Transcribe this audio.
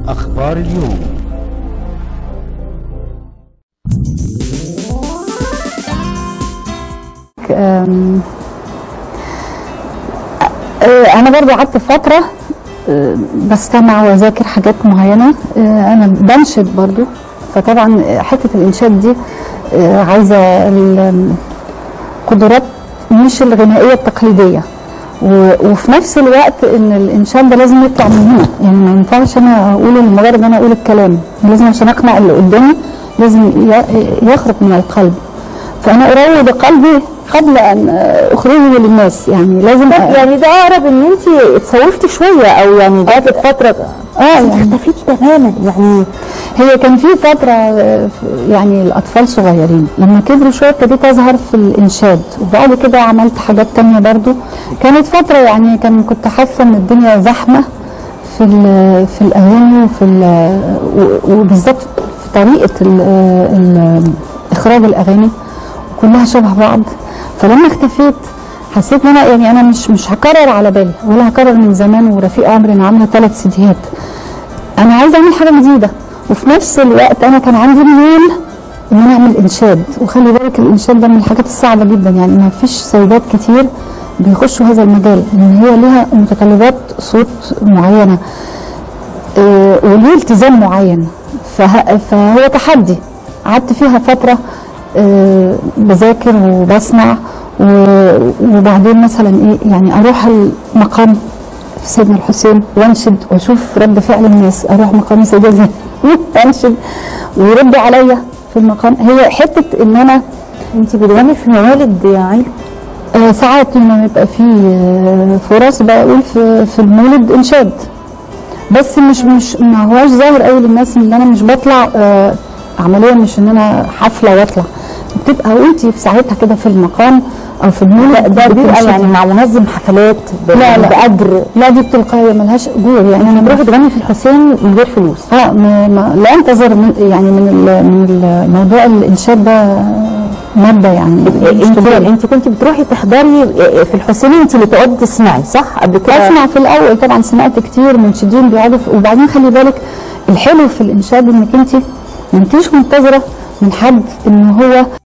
أخبار اليوم أم، أه، انا برضو قعدت فتره أه، بستمع واذاكر حاجات معينه أه، انا بنشد برضو فطبعا حته الانشاد دي أه، عايزه القدرات مش الغنائيه التقليديه و- وفي نفس الوقت ان الانشاد ده لازم يطلع من هنا يعني ما ينفعش انا اقول لمجرد ان انا اقول الكلام لازم عشان اقنع اللي قدامي لازم ي- يخرج من القلب فانا اروض قلبي قبل ان اخرجه للناس يعني لازم طب يعني ده اقرب ان انت اتصوفتي شويه او يعني جات فتره اه يعني اختفيتي تماما يعني هي كان في فترة آه، يعني الأطفال صغيرين لما كبروا شوية ابتديت أظهر في الإنشاد وبعد كده عملت حاجات تانية برضو كانت فترة يعني كان كنت حاسة إن الدنيا زحمة في ال- في الأغاني وفي ال- و- وبالذات في طريقة ال- ال- إخراج الأغاني كلها شبه بعض فلما اختفيت حسيت ان انا يعني انا مش مش هكرر على بالي ولا هكرر من زمان ورفيق عمري انا عامله ثلاث سيديهات انا عايزه اعمل حاجه جديده وفي نفس الوقت انا كان عندي ميول ان انا اعمل انشاد وخلي بالك الانشاد ده من الحاجات الصعبه جدا يعني ما فيش سيدات كتير بيخشوا هذا المجال لان هي ليها متطلبات صوت معينه آه، وليه التزام معين فه- فهو تحدي قعدت فيها فتره آه، بذاكر وبسمع و- وبعدين مثلا ايه يعني اروح المقام في سيدنا الحسين وانشد واشوف رد فعل الناس اروح مقام سيدنا زينب وانشد ويردوا عليا في المقام هي حته ان انا انت بتغني في الموالد يا عيل آه، ساعات لما يبقى في آه، فرص بقول في في المولد انشاد بس مش مش ما هواش ظاهر قوي للناس ان انا مش بطلع آه، عمليا مش ان انا حفله واطلع بتبقى وانتي في ساعتها كده في المقام او في المولد ده بيبقى بتنشدي. يعني مع منظم حفلات ب- لا لا باجر لا دي بتلقائيه ملهاش اجور يعني انا بتروحي تغني في الحسين من غير فلوس اه ما ما لا انتظر من يعني من ال- من الموضوع الانشاد ده ماده يعني مش انت تجاري. انت كنت بتروحي تحضري في الحسين انت اللي تقعدي تسمعي صح قبل كده اسمع في الاول طبعا سمعت كتير منشدين بيقعدوا في- وبعدين خلي بالك الحلو في الانشاد انك انت ما انتيش منتظره من حد ان هو